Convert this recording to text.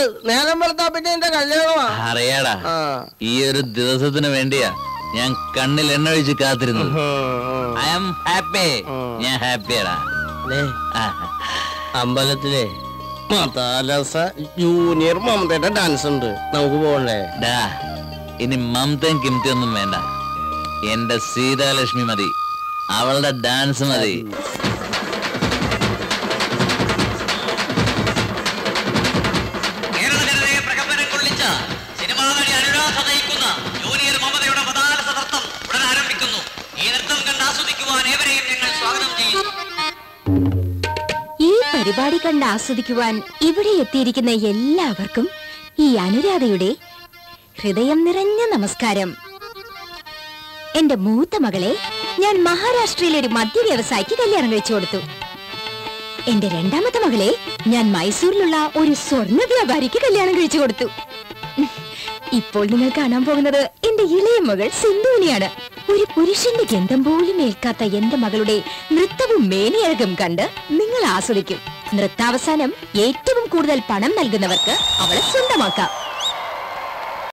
നേരം വെളുത്താ പിന്നെ എന്റെ കല്യാണമാ അറിയാടാ ആ. ഈ ഒരു ദിവസത്തിന് വേണ്ടിയാ ഞാൻ കണ്ണിൽ എണ്ണ ഒഴിച്ച് കാത്തിരുന്നത് ഐ ആം ഹാപ്പി ഞാൻ ഹാപ്പിയാടാ ദേ, അമ്പലത്തിലെ മതാലസ ജൂനിയർ മമതയുടെ ഡാൻസ് ഉണ്ട് നമുക്ക് പോകണ്ടേ ഡാ ഇനി മമതയും കിംതിയും ഒന്നും വേണ്ട എന്റെ സീതാലക്ഷ്മി മതി അവളുടെ ഡാൻസ് മതി കേരള ജനതയെ പ്രകമ്പനം കൊള്ളിച്ച സിനിമാ നടി അനുരാധ നയിക്കുന്ന ജൂനിയർ മമതയുടെ മതാലസ നൃത്തം ഉടൻ ആരംഭിക്കുന്നു ഈ നൃത്തം കണ്ട് ആസ്വദിക്കുവാൻ ഏവരെയും ഞങ്ങൾ സ്വാഗതം ചെയ്യുന്നു ഈ പരിപാടി കണ്ട് ആസ്വദിക്കുവാൻ ഇവിടെ എത്തിയിരിക്കുന്ന എല്ലാവർക്കും ഈ അനുരാധയുടെ ഹൃദയം നിറഞ്ഞ നമസ്കാരം എന്റെ മൂത്ത മകളെ ഞാൻ മഹാരാഷ്ട്രയിലെ ഒരു മദ്യ വ്യവസായിക്ക് കല്യാണം കഴിച്ചു കൊടുത്തു എന്റെ രണ്ടാമത്തെ മകളെ ഞാൻ മൈസൂരിലുള്ള ഒരു സ്വർണ്ണ വ്യാപാരിക്ക് കല്യാണം കഴിച്ചു കൊടുത്തു ഇപ്പോൾ നിങ്ങൾ കാണാൻ പോകുന്നത് എന്റെ ഇളയ മകൾ സിന്ധുവിനെയാണ് ഒരു പുരുഷന്റെ ഗന്ധം പോലും ഏൽക്കാത്ത എന്റെ മകളുടെ നൃത്തവും മേനിയഴകും കണ്ട് നിങ്ങൾ ആസ്വദിക്കും നൃത്താവസാനം ഏറ്റവും കൂടുതൽ പണം നൽകുന്നവർക്ക് അവളെ സ്വന്തമാക്കാം